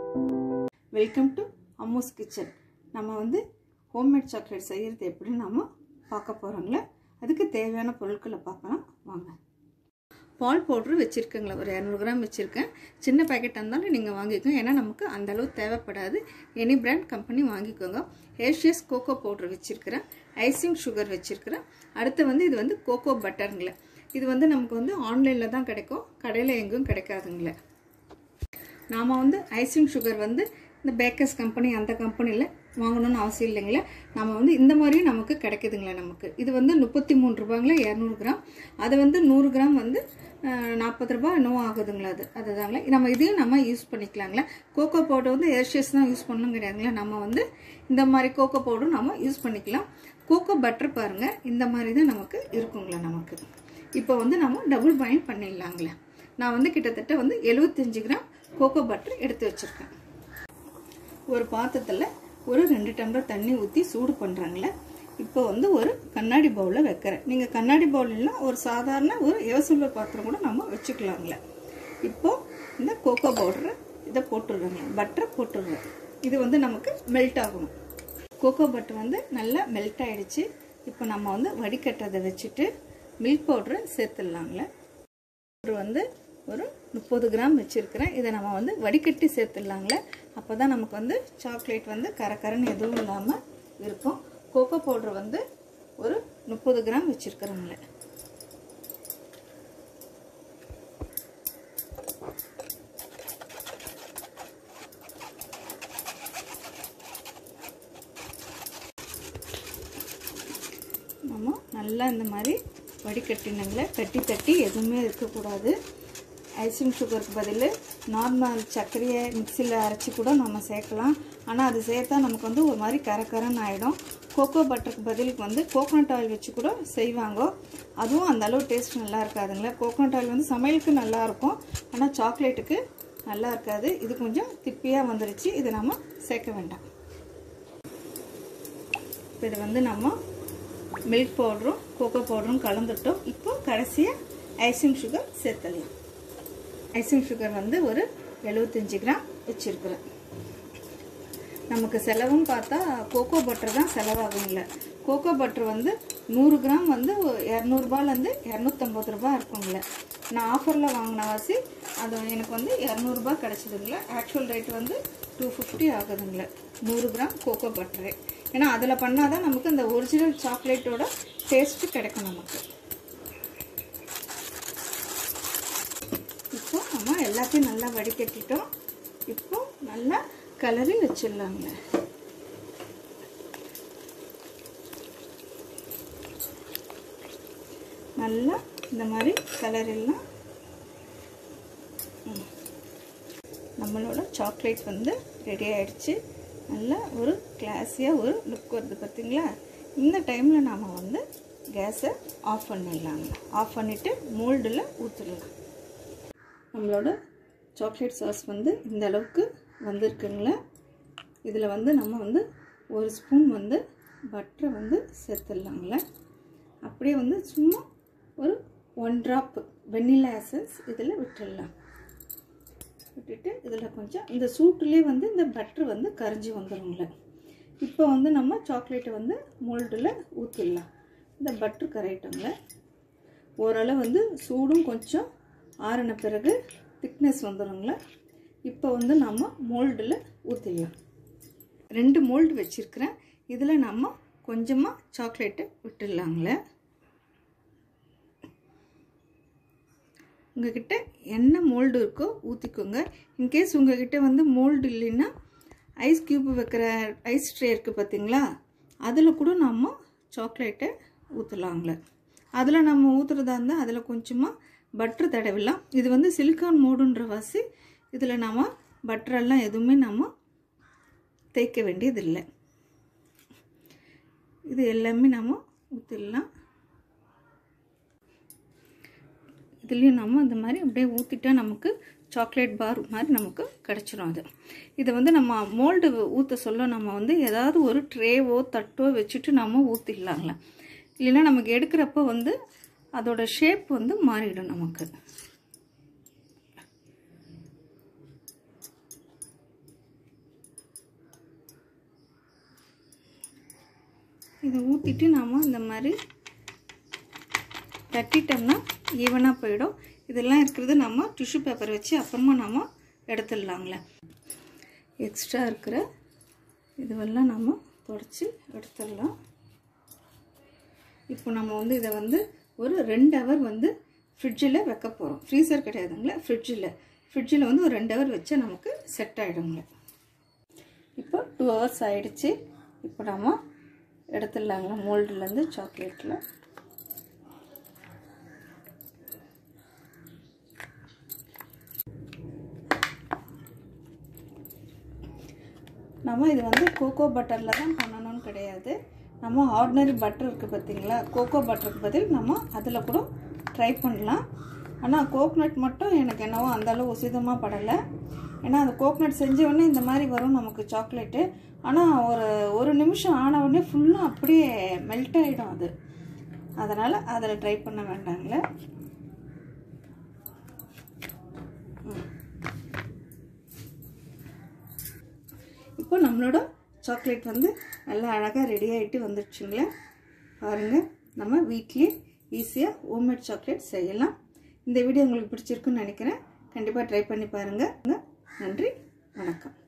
welcome to Ammu's kitchen நம்ம வந்து homemade chocolate செய்கிறது எப்படின்னு நம்ம பார்க்க போகிறோங்களே அதுக்கு தேவையான பொருட்களை பார்க்கலாம் வாங்க பால் பவுட்ரு வச்சுருக்கேங்களா ஒரு இரநூறு கிராம் வச்சுருக்கேன் சின்ன பேக்கெட்டாக இருந்தாலும் நீங்கள் வாங்கிக்கோங்க ஏன்னா நமக்கு அந்த அளவு தேவைப்படாது எனி பிராண்ட் கம்பெனி வாங்கிக்கோங்க ஹேஷியஸ் கோகோ பவுட்ரு வச்சுருக்கிறேன் ஐசிங் சுகர் வச்சுருக்கிறேன் அடுத்து வந்து இது வந்து கோகோ பட்டருங்களே இது வந்து நமக்கு வந்து ஆன்லைனில் தான் கிடைக்கும் கடையில் எங்கேயும் கிடைக்காதுங்களே நாம் வந்து ஐசிங் சுகர் வந்து இந்த பேக்கர்ஸ் கம்பெனி அந்த கம்பெனியில் வாங்கணும்னு அவசியம் இல்லைங்களே நம்ம வந்து இந்த மாதிரியும் நமக்கு கிடைக்குதுங்களே நமக்கு இது வந்து முப்பத்தி மூணு ரூபாங்களே இரநூறு கிராம் அது வந்து நூறு கிராம் வந்து நாற்பது ரூபா என்னவோ ஆகுதுங்களா அது அதுதாங்களே நம்ம இதையும் நம்ம யூஸ் பண்ணிக்கலாங்களே கோகோ பவுடர் வந்து ஏர்ஷியஸ் தான் யூஸ் பண்ணணும் கிடையாதுங்களே நம்ம வந்து இந்த மாதிரி கோகோ பவுடரும் நம்ம யூஸ் பண்ணிக்கலாம் கோகோ பட்டர் பாருங்கள் இந்த மாதிரி தான் நமக்கு இருக்குங்களே நமக்கு இப்போ வந்து நம்ம டபுள் பாயில் பண்ணிடலாங்களே நான் வந்து கிட்டத்தட்ட வந்து எழுபத்தஞ்சு கிராம் கோகோ பட்டர் எடுத்து வச்சுருக்கேன் ஒரு பாத்திரத்தில் ஒரு ரெண்டு டம்ளர் தண்ணி ஊற்றி சூடு பண்ணுறாங்களே இப்போ வந்து ஒரு கண்ணாடி பவுலில் வைக்கிறேன் நீங்கள் கண்ணாடி பவுல்னா ஒரு சாதாரண ஒரு எவசுள்ள பாத்திரம் கூட நம்ம வச்சுக்கலாங்களே இப்போது இந்த கோகோ பவுடரை இதை போட்டுடுறேங்க பட்டரை போட்டுடுறேன் இது வந்து நமக்கு மெல்ட் ஆகணும் கோகோ பட்டர் வந்து நல்லா மெல்ட் ஆகிடுச்சு இப்போ நம்ம வந்து வடிகட்டுறதை வச்சுட்டு மில்க் பவுடரை சேர்த்துடலாங்களே பவுடர் வந்து ஒரு முப்பது கிராம் வச்சுருக்கிறேன் இதை நம்ம வந்து வடிகட்டி சேர்த்துடலாங்களே அப்போ தான் நமக்கு வந்து சாக்லேட் வந்து கரக்கரன்னு எதுவும் இல்லாமல் இருக்கும் கோகோ பவுட்ரு வந்து ஒரு முப்பது கிராம் வச்சுருக்கிறோங்களே நம்ம நல்லா இந்த மாதிரி வடிகட்டினங்களே கட்டி தட்டி எதுவுமே இருக்கக்கூடாது ஐசிங் சுகருக்கு பதில் நார்மல் சர்க்கரையை மிக்சியில் அரைச்சி கூட நம்ம சேர்க்கலாம் ஆனால் அது சேர்த்தா நமக்கு வந்து ஒரு மாதிரி கரக்கரன்னு ஆகிடும் கோகோ பட்டருக்கு பதிலுக்கு வந்து கோகோனட் ஆயில் வச்சு கூட செய்வாங்க அதுவும் அந்த அளவு டேஸ்ட் நல்லா இருக்காதுங்களே கோகோனட் ஆயில் வந்து சமையலுக்கு நல்லாயிருக்கும் ஆனால் சாக்லேட்டுக்கு நல்லா இருக்காது இது கொஞ்சம் திப்பியாக வந்துருச்சு இதை நம்ம சேர்க்க வேண்டாம் இப்போ இதை வந்து நம்ம மில்க் பவுடரும் கோகோ பவுடரும் கலந்துட்டோம் இப்போ கடைசியாக ஐசிங் சுகர் சேர்த்தலாம் ஐசிங் சுகர் வந்து ஒரு எழுபத்தஞ்சி கிராம் வச்சுருக்குறேன் நமக்கு செலவும் பார்த்தா கோகோ பட்டர் தான் செலவாகுங்கள கோகோ பட்டர் வந்து நூறு கிராம் வந்து இரநூறுபாலேருந்து இரநூத்தம்பது ரூபா இருக்குங்களே நான் ஆஃபரில் வாங்கின வாசி அது எனக்கு வந்து இரநூறுபா கிடச்சிதுங்களே ஆக்சுவல் ரேட் வந்து டூ ஃபிஃப்டி ஆகுதுங்களே நூறு கிராம் கோகோ பட்டரு ஏன்னா அதில் பண்ணால் தான் நமக்கு இந்த ஒரிஜினல் சாக்லேட்டோட டேஸ்ட்டு கிடைக்கும் நமக்கு இப்போ நம்ம எல்லாத்தையும் நல்லா வடிகட்டிட்டோம் இப்போ நல்லா கலரி வச்சிடலாங்க நல்லா இந்த மாதிரி கலரெல்லாம் நம்மளோட சாக்லேட் வந்து ரெடி ஆகிடுச்சு நல்லா ஒரு கிளாஸியாக ஒரு லுக் வருது பார்த்திங்களா இந்த டைமில் நாம் வந்து கேஸை ஆஃப் பண்ணிடலாங்க ஆஃப் பண்ணிவிட்டு மோல்டில் ஊற்றிடலாம் நம்மளோட சாக்லேட் சாஸ் வந்து இந்த அளவுக்கு வந்திருக்குங்களே இதில் வந்து நம்ம வந்து ஒரு ஸ்பூன் வந்து பட்டரை வந்து சேர்த்துடலாங்களே அப்படியே வந்து சும்மா ஒரு ஒன் ட்ராப் வெண்ணிலா எசன்ஸ் இதில் விட்டுடலாம் விட்டுட்டு இதில் கொஞ்சம் இந்த சூட்டுலேயே வந்து இந்த பட்ரு வந்து கரைஞ்சி வந்துடுங்களே இப்போ வந்து நம்ம சாக்லேட்டை வந்து மோல்டில் ஊற்றிடலாம் இந்த பட்ரு கரையிட்டோங்களே ஓரளவு வந்து சூடும் கொஞ்சம் ஆறின பிறகு திக்னஸ் வந்துடுங்களே இப்போ வந்து நம்ம மோல்டில் ஊற்றிடலாம் ரெண்டு மோல்டு வச்சுருக்கிறேன் இதில் நம்ம கொஞ்சமாக சாக்லேட்டை விட்டுடலாங்களே உங்ககிட்ட என்ன மோல்டு இருக்கோ ஊற்றிக்கோங்க இன்கேஸ் உங்ககிட்ட வந்து மோல்டு இல்லைன்னா ஐஸ் க்யூப் வைக்கிற ஐஸ் ட்ரே இருக்குது பார்த்தீங்களா அதில் கூட நம்ம சாக்லேட்டை ஊற்றலாங்களே அதில் நம்ம ஊற்றுறதா இருந்தால் அதில் கொஞ்சமாக பட்ரு தடவிடலாம் இது வந்து சிலிக்கான் மோடுன்ற வாசி இதில் நம்ம பட்டரெல்லாம் எதுவுமே நம்ம தேய்க்க வேண்டியதில்லை இது எல்லாமே நம்ம ஊற்றிடலாம் இதுலேயும் நம்ம இந்த மாதிரி அப்படியே ஊற்றிட்டா நமக்கு சாக்லேட் பார் மாதிரி நமக்கு கிடச்சிரும் அது இதை வந்து நம்ம மோல்டு ஊற்ற சொல்ல நம்ம வந்து ஏதாவது ஒரு ட்ரேவோ தட்டோ வச்சுட்டு நம்ம ஊற்றிடலாங்களே இல்லைன்னா நமக்கு எடுக்கிறப்ப வந்து அதோட ஷேப் வந்து மாறிடும் நமக்கு இதை ஊற்றிட்டு நாம் இந்த மாதிரி தட்டிட்டோம்னா ஈவனாக போயிடும் இதெல்லாம் இருக்கிறது நம்ம டிஷ்யூ பேப்பர் வச்சு அப்புறமா நாம் எடுத்துடலாங்களே எக்ஸ்ட்ரா இருக்கிற இதுவெல்லாம் நம்ம தொடச்சி எடுத்துடலாம் இப்போ நம்ம வந்து இதை வந்து ஒரு ரெண்டு ஹவர் வந்து ஃப்ரிட்ஜில் வைக்க போகிறோம் ஃப்ரீசர் கிடையாதுங்களே ஃப்ரிட்ஜில் ஃப்ரிட்ஜில் வந்து ஒரு ரெண்டு ஹவர் வச்சா நமக்கு செட் ஆகிடுங்களே இப்போ டூ ஹவர்ஸ் ஆகிடுச்சு இப்போ நம்ம எடுத்துடலாங்களா மோல்டுலேருந்து சாக்லேட்டில் நம்ம இது வந்து கோகோ பட்டரில் தான் பண்ணணும்னு கிடையாது நம்ம ஆர்டினரி பட்டர் இருக்குது பார்த்தீங்களா கோகோ பட்டருக்கு பதில் நம்ம அதில் கூட ட்ரை பண்ணலாம் ஆனால் கோக்னட் மட்டும் எனக்கு என்னவோ அந்தளவு உசிதமாக படலை ஏன்னா அந்த கோக்னட் செஞ்ச உடனே இந்த மாதிரி வரும் நமக்கு சாக்லேட்டு ஆனால் ஒரு ஒரு நிமிஷம் ஆன உடனே ஃபுல்லாக அப்படியே மெல்ட் ஆகிடும் அது அதனால் அதில் ட்ரை பண்ண வேண்டாங்களே இப்போ நம்மளோட சாக்லேட் வந்து நல்லா அழகாக ரெடி ஆகிட்டு வந்துடுச்சுங்களே பாருங்கள் நம்ம வீட்லேயே ஈஸியாக ஹோம்மேட் சாக்லேட் செய்யலாம் இந்த வீடியோ உங்களுக்கு பிடிச்சிருக்குன்னு நினைக்கிறேன் கண்டிப்பாக ட்ரை பண்ணி பாருங்கள் நன்றி வணக்கம்